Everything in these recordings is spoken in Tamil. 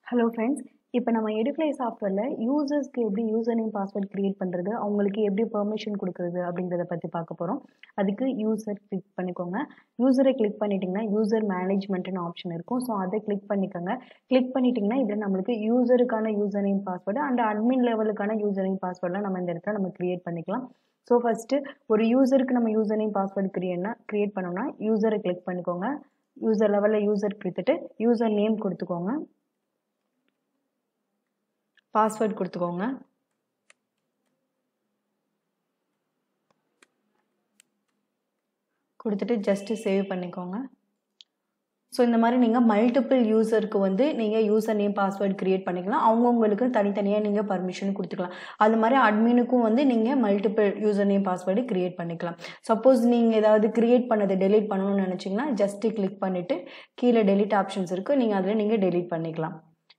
ஹலோ ஃப்ரெண்ட்ஸ் இப்போ நம்ம எடுப்ளை சாஃப்ட்வேரில் யூசர்ஸ்க்கு எப்படி யூசர் நேம் பாஸ்வேர்ட் க்ரியேட் பண்ணுறது அவங்களுக்கு எப்படி பெர்மிஷன் கொடுக்குறது அப்படிங்கிறத பற்றி பார்க்க போகிறோம் அதுக்கு யூசர் கிளிக் பண்ணிக்கோங்க யூசரை கிளிக் பண்ணிட்டீங்கன்னா யூசர் மேனேஜ்மெண்ட்னு ஆப்ஷன் இருக்கும் ஸோ அதை கிளிக் பண்ணிக்கோங்க கிளிக் பண்ணிட்டீங்கன்னா இதில் நம்மளுக்கு யூசருக்கான user name password and admin லெவலுக்கான யூசர் நேம் பாஸ்வேர்டெலாம் நம்ம இந்த இடத்துல நம்ம க்ரியேட் பண்ணிக்கலாம் ஸோ ஃபஸ்ட்டு ஒரு யூசருக்கு நம்ம யூசர் நேம் பாஸ்வேர்டு க்ரியேட்னா க்ரியேட் பண்ணோம்னா யூசரை கிளிக் பண்ணிக்கோங்க யூசர் லெவலில் யூசர் கொடுத்துட்டு யூசர் நேம் கொடுத்துக்கோங்க பாஸ்வேர்ட் கொடுத்துக்கோங்க கொடுத்துட்டு ஜஸ்ட்டு சேவ் பண்ணிக்கோங்க ஸோ இந்த மாதிரி நீங்கள் மல்டிபிள் யூசருக்கு வந்து நீங்கள் யூசர் நேம் பாஸ்வேர்ட் க்ரியேட் பண்ணிக்கலாம் அவங்கவுங்களுக்கு தனித்தனியாக நீங்கள் பர்மிஷன் கொடுத்துக்கலாம் அது மாதிரி அட்மினுக்கும் வந்து நீங்கள் multiple user name password create பண்ணிக்கலாம் சப்போஸ் நீங்கள் ஏதாவது க்ரியேட் பண்ணதை டெலீட் பண்ணணும்னு நினச்சிங்கன்னா ஜஸ்ட்டு கிளிக் பண்ணிவிட்டு கீழே டெலிட் ஆப்ஷன்ஸ் இருக்குது நீங்கள் அதில் நீங்கள் டெலீட் பண்ணிக்கலாம்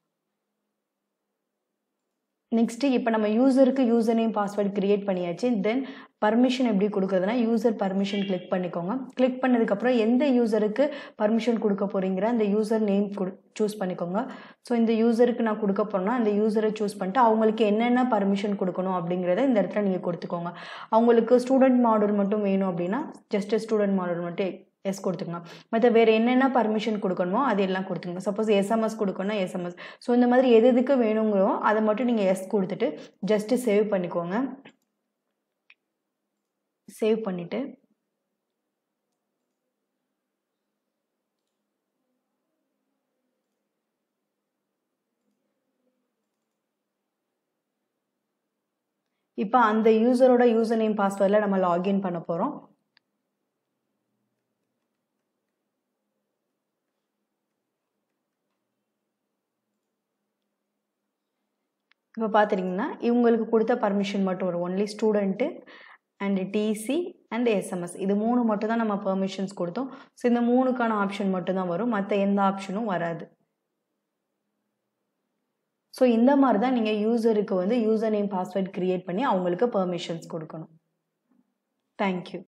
நெக்ஸ்ட்டு இப்போ நம்ம யூசருக்கு யூசர் நேம் பாஸ்வேர்டு க்ரியேட் பண்ணியாச்சு தென் பர்மிஷன் எப்படி கொடுக்குறதுனா யூசர் பர்மிஷன் கிளிக் பண்ணிக்கோங்க கிளிக் பண்ணதுக்கப்புறம் எந்த யூசருக்கு பர்மிஷன் கொடுக்க போகிறீங்கிற அந்த யூசர் நேம் கொடு சூஸ் பண்ணிக்கோங்க ஸோ இந்த யூசருக்கு நான் கொடுக்க போகிறேன்னா அந்த யூசரை சூஸ் பண்ணிட்டு அவங்களுக்கு என்னென்ன பர்மிஷன் கொடுக்கணும் அப்படிங்கிறத இந்த இடத்துல நீங்கள் கொடுத்துக்கோங்க அவங்களுக்கு ஸ்டூடெண்ட் மாடல் மட்டும் வேணும் அப்படின்னா ஜஸ்ட் ஸ்டூடெண்ட் மாடல் மட்டும் எஸ் கொடுத்துக்கோங்க மற்ற வேறு என்னென்ன பர்மிஷன் கொடுக்கணுமோ அது எல்லாம் கொடுத்துங்க சப்போஸ் எஸ்எம்எஸ் கொடுக்கணும்னா எஸ்எம்எஸ் ஸோ இந்த மாதிரி எது எதுக்கு வேணுங்கிறோ அதை மட்டும் நீங்கள் எஸ் கொடுத்துட்டு ஜஸ்ட்டு சேவ் பண்ணிக்கோங்க சேவ் பண்ணிவிட்டு இப்போ அந்த யூசரோட யூசர் நேம் பாஸ்வேர்டில் நம்ம லாகின் பண்ண போகிறோம் இப்போ பார்த்துட்டிங்கன்னா இவங்களுக்கு கொடுத்த பர்மிஷன் மட்டும் வரும் only student and TC and SMS இது மூணு மட்டும் தான் நம்ம பெர்மிஷன்ஸ் கொடுத்தோம் ஸோ இந்த மூணுக்கான ஆப்ஷன் மட்டும் தான் வரும் மற்ற எந்த ஆப்ஷனும் வராது ஸோ இந்த மாதிரி தான் நீங்கள் யூசருக்கு வந்து யூசர் நேம் பாஸ்வேர்ட் க்ரியேட் பண்ணி அவங்களுக்கு பெர்மிஷன்ஸ் கொடுக்கணும் தேங்க்யூ